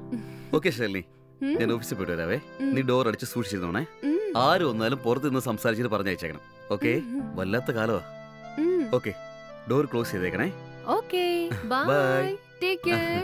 Okay Shalini ഉം, ഞാൻ ഓഫീസിൽ പോയിട്ട് വരാവേ ഉം, നീ ഡോർ അടിച്ച് സൂക്ഷിച്ചിരുന്നോണേ ഉം, ആര് വന്നാലും പുറത്ത് നിന്ന് സംസാരിച്ചിട്ട് പറഞ്ഞയച്ചേക്കണം ഓക്കെ ഉം, വല്ലാത്ത കാലമാ ഉം. ഓക്കെ ഡോർ ക്ലോസ് ചെയ്തേക്കണേ okay bye Bye. Take care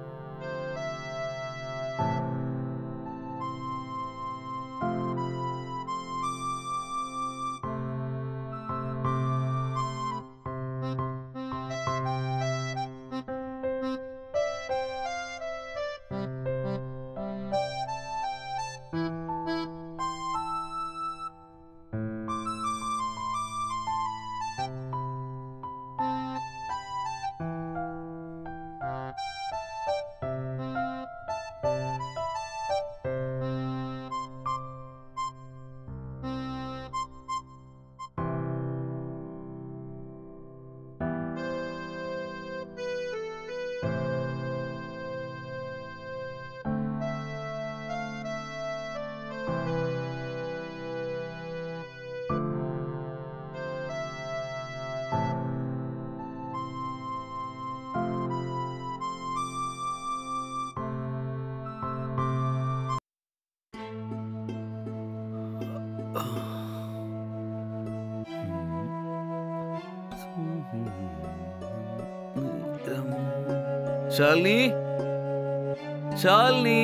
Shalini Shalini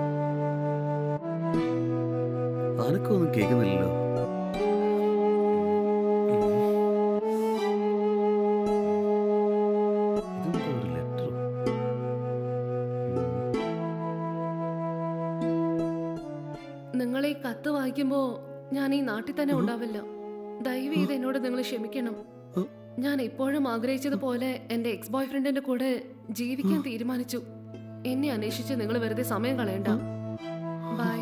അനക്കൊന്നും കേൾക്കുന്നില്ലല്ലോ ഇതെന്തോ ഒരു letter. നിങ്ങൾ ഈ കത്ത് വായിക്കുമ്പോ ഞാൻ ഈ നാട്ടിൽ തന്നെ ഉണ്ടാവില്ല ദയവ് ചെയ്ത് എന്നോട് നിങ്ങൾ ക്ഷമിക്കണം ഉം. ഞാൻ എപ്പോഴും ആഗ്രഹിച്ചതുപോലെ എന്റെ എക്സ് ബോയ് ഫ്രണ്ടിന്റെ കൂടെ ജീവിക്കാൻ തീരുമാനിച്ചു എന്നെ അന്വേഷിച്ച് നിങ്ങൾ വെറുതെ സമയം കളയണ്ട ബൈ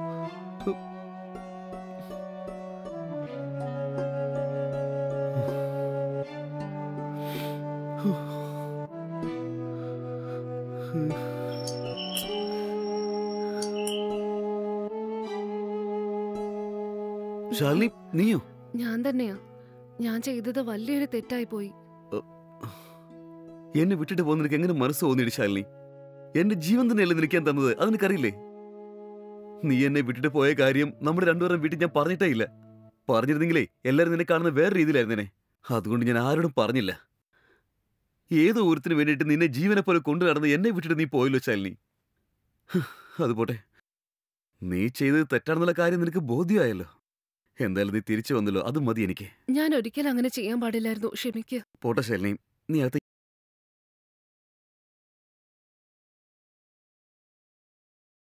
ശാലിനി നീയോ ഞാൻ തന്നെയാ ഞാൻ ചെയ്തത് വലിയൊരു തെറ്റായി പോയി എന്നെ വിട്ടിട്ട് പോകുന്ന നിനക്ക് എങ്ങനെ മനസ്സ് തോന്നിയിട്ട് ശാലിനി എന്റെ ജീവൻ തന്നെയല്ലേ നിനക്കാൻ തന്നത് അത് നിനക്കറിയില്ലേ നീ എന്നെ വിട്ടിട്ട് പോയ കാര്യം നമ്മുടെ രണ്ടുപേരും വീട്ടിൽ ഞാൻ പറഞ്ഞിട്ടേ ഇല്ല പറഞ്ഞിരുന്നെങ്കിലേ എല്ലാരും നിന്നെ കാണുന്ന വേറെ രീതിയിലായിരുന്നേനെ അതുകൊണ്ട് ഞാൻ ആരോടും പറഞ്ഞില്ല ഏതോ ഒരുത്തിന് വേണ്ടിയിട്ട് നിന്നെ ജീവനെ പോലെ കൊണ്ടു നടന്ന് എന്നെ വിട്ടിട്ട് നീ പോയല്ലോ ശാലിനി ഹ്, അത് പോട്ടെ നീ ചെയ്തത് തെറ്റാണെന്നുള്ള കാര്യം നിനക്ക് ബോധ്യമായല്ലോ എന്തായാലും നീ തിരിച്ചു വന്നല്ലോ അത് മതി എനിക്ക് ഞാൻ ഒരിക്കലും അങ്ങനെ ചെയ്യാൻ പാടില്ലായിരുന്നു ക്ഷമിക്ക് പോട്ടെ ശാലിനി നീ അകത്ത്